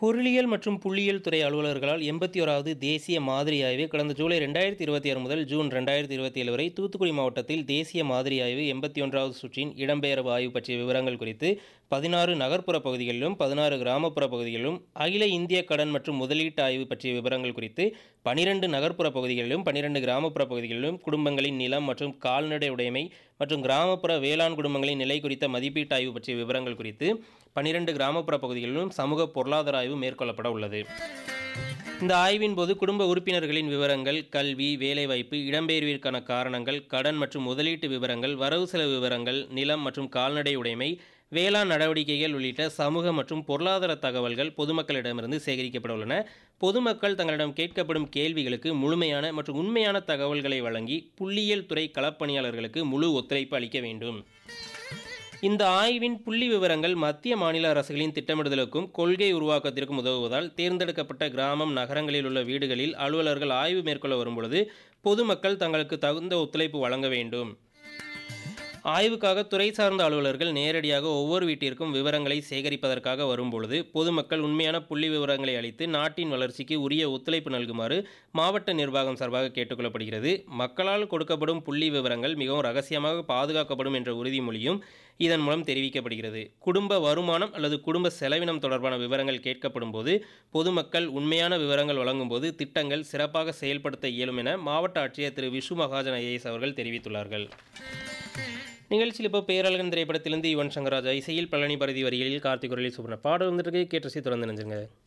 பொருளியல் மற்றும் புள்ளியியல் துறை அலுவலர்களால் எண்பத்தி ஓராவது தேசிய மாதிரி ஆய்வு கடந்த ஜூலை ரெண்டாயிரத்தி இருபத்தி ஆறு முதல் ஜூன் ரெண்டாயிரத்தி இருபத்தி ஏழு வரை தூத்துக்குடி மாவட்டத்தில் தேசிய மாதிரி ஆய்வு எண்பத்தி ஒன்றாவது சுற்றின் இடம்பெயர்வு ஆய்வு பற்றிய விவரங்கள் குறித்து பதினாறு நகர்ப்புற பகுதிகளிலும் பதினாறு கிராமப்புற பகுதிகளிலும் அகில இந்திய கடன் மற்றும் முதலீட்டு ஆய்வு பற்றிய விவரங்கள் குறித்து பனிரெண்டு நகர்ப்புற பகுதிகளிலும் பனிரெண்டு கிராமப்புற பகுதிகளிலும் குடும்பங்களின் நிலம் மற்றும் கால்நடை உடைமை மற்றும் கிராமப்புற வேளாண் குடும்பங்களின் நிலை குறித்த மதிப்பீட்டு ஆய்வு பற்றிய விவரங்கள் குறித்து பனிரெண்டு கிராமப்புற பகுதிகளிலும் சமூக பொருளாதார ஆய்வு மேற்கொள்ளப்பட உள்ளது இந்த ஆய்வின் போது குடும்ப உறுப்பினர்களின் விவரங்கள் கல்வி வேலைவாய்ப்பு இடம்பெயர்விற்கான காரணங்கள் கடன் மற்றும் முதலீட்டு விவரங்கள் வரவு செலவு விவரங்கள் நிலம் மற்றும் கால்நடை உடைமை வேளாண் நடவடிக்கைகள் உள்ளிட்ட சமூக மற்றும் பொருளாதார தகவல்கள் பொதுமக்களிடமிருந்து சேகரிக்கப்பட உள்ளன பொதுமக்கள் தங்களிடம் கேட்கப்படும் கேள்விகளுக்கு முழுமையான மற்றும் உண்மையான தகவல்களை வழங்கி புள்ளியியல் துறை களப்பணியாளர்களுக்கு முழு ஒத்துழைப்பு அளிக்க வேண்டும் இந்த ஆய்வின் புள்ளி விவரங்கள் மத்திய மாநில அரசுகளின் திட்டமிடுதலுக்கும் கொள்கை உருவாக்கத்திற்கும் உதவுவதால் தேர்ந்தெடுக்கப்பட்ட கிராமம் நகரங்களில் உள்ள வீடுகளில் அலுவலர்கள் ஆய்வு மேற்கொள்ள வரும்பொழுது பொதுமக்கள் தங்களுக்கு தகுந்த ஒத்துழைப்பு வழங்க வேண்டும் ஆய்வுக்காக துறை சார்ந்த அலுவலர்கள் நேரடியாக ஒவ்வொரு வீட்டிற்கும் விவரங்களை சேகரிப்பதற்காக வரும்பொழுது பொதுமக்கள் உண்மையான புள்ளி விவரங்களை அளித்து நாட்டின் வளர்ச்சிக்கு உரிய ஒத்துழைப்பு நல்குமாறு மாவட்ட நிர்வாகம் சார்பாக கேட்டுக்கொள்ளப்படுகிறது மக்களால் கொடுக்கப்படும் புள்ளி விவரங்கள் மிகவும் ரகசியமாக பாதுகாக்கப்படும் என்ற உறுதிமொழியும் இதன் மூலம் தெரிவிக்கப்படுகிறது குடும்ப வருமானம் அல்லது குடும்ப செலவினம் தொடர்பான விவரங்கள் கேட்கப்படும் போது பொதுமக்கள் உண்மையான விவரங்கள் வழங்கும் போது திட்டங்கள் சிறப்பாக செயல்படுத்த இயலும் என மாவட்ட ஆட்சியர் திரு விஷு மகாஜன் ஐஏஎஸ் அவர்கள் தெரிவித்துள்ளார்கள் நிகழ்ச்சியில் இப்போ பேரழகன் திரைப்படத்திலிருந்து யுவன் சங்கர் ராஜா இசையில் பழனி பரதி வரிகளில் கார்த்திக் குரலில் சூப்பர் பாடல் வந்துட்டு கேட்டு தொடர்ந்து நினைஞ்சுங்க